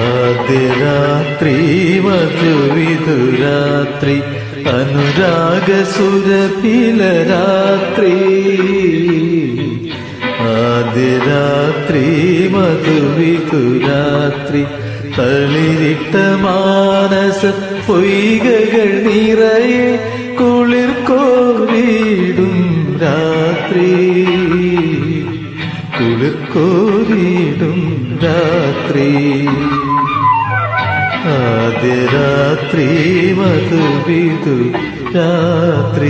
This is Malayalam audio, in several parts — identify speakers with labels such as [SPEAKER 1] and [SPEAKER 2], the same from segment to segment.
[SPEAKER 1] ആദ്യരാത്രി മധുവിധുരാത്രി അനുരാഗസുരഭിലരാത്രി ആദ്യരാത്രി മധുവിധുരാത്രി തളിരിട്ട മാനസ പൊയ്കകൾ നിറയെ കുളിർ കോരിടും രാത്രി കുളിർ കോരിടും രാത്രി ആദ്യ രാത്രി മധുവിധു രാത്രി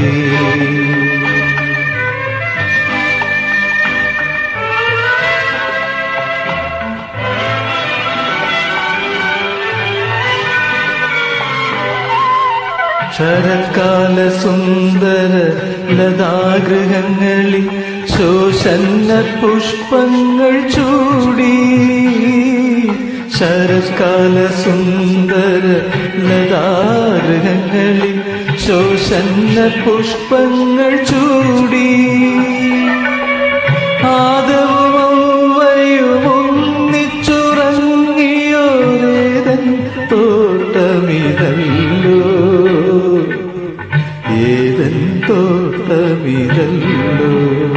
[SPEAKER 1] ശരക്കാല സുന്ദര ലതാഗൃഹങ്ങളിൽ ശോഷന്ന പുഷ്പങ്ങൾ ചൂടി ശരക്കാല സുന്ദര ലതാഗൃഹങ്ങളിൽ ശോഷന്ന പുഷ്പങ്ങൾ ചൂടി ആദവുമൊന്നിച്ചുറങ്ങിയോരേതൻ തോട്ടമിതല്ലോ ഏതൻ തോട്ടമിതല്ലോ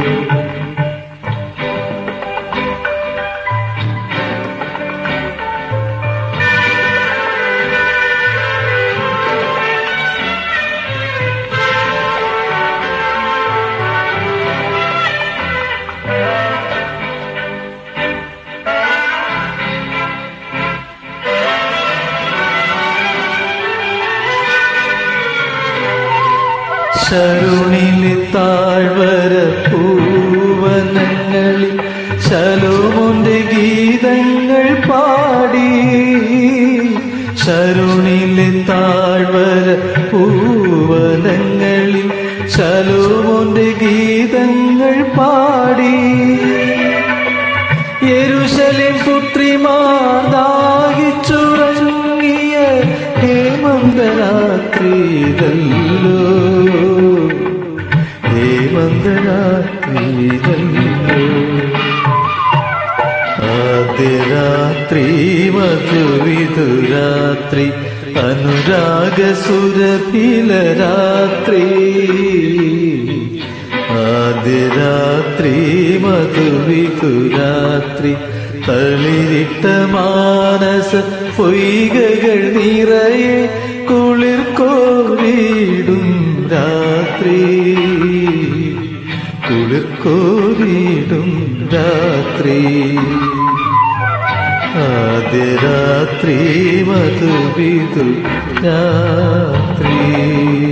[SPEAKER 1] ശരുണിലെ താഴ്വര പൂവനങ്ങളിൽ ശലോമോന്റെ ഗീതങ്ങൾ പാടി ശരുണിലെ താഴ്വര പൂവനങ്ങളിൽ ശലോമോന്റെ ഗീതങ്ങൾ പാടി യെരുശലേം പുത്രിമാർ ദാഹിച്ചുറങ്ങിയ ഹേമന്തരാത്രിതല്ലോ ഹേമന്തരാത്രിതല്ലോ ആദ്യരാത്രി മധുവിധുരാത്രി അനുരാഗസുരഭിലരാത്രി ആദ്യരാത്രി മധുവിധുരാത്രി തളിരിട്ട മാനസ പൊയ്കകൾ നിറയെ കുളിർ കോരിടും രാത്രി കുളിർ കോരിടും രാത്രി ആദ്യ രാത്രി മധുവിധു രാത്രി